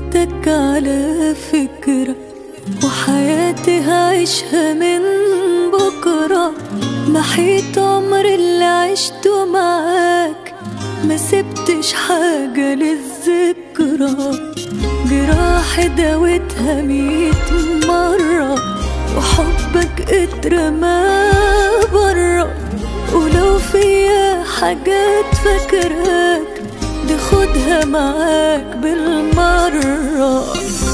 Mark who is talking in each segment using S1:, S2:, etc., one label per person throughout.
S1: فاتك على فكرة وحياتي هعيشها من بكرة محيط عمر اللي عشته معاك ما سبتش حاجة للذكرى جراحي داوتها ميت مرة وحبك اترمى برا ولو فيا حاجات فاكراك دي خدها معاك بالمرة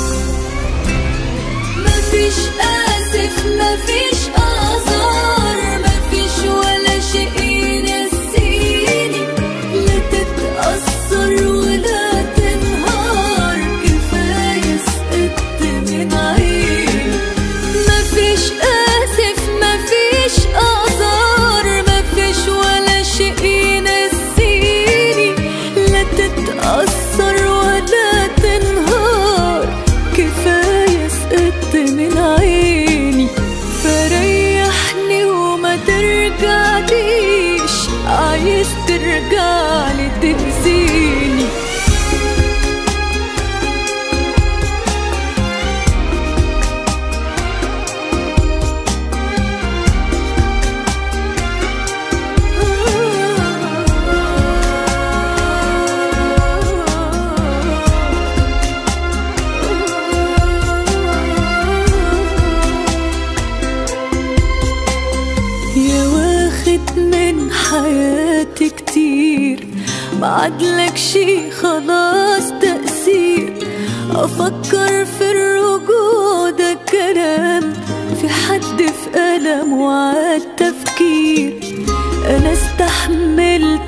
S1: مفيش آسف مفيش آثار مفيش ولا شيء ينسيني لا تتأثر ولا تنهار كفاية سقطت من عيني مفيش آسف مفيش آثار مفيش ولا شيء ينسيني لا تتأثر ولا تنهار كفاية سقطت من عيني فريحني وما ترجعليش عايز ترجعلي تأذيني يا واخد من حياتي كتير بعدلك شي خلاص تأثير أفكر في الرجوع ده كلام في حد في ألم وعاد تفكير أنا استحملت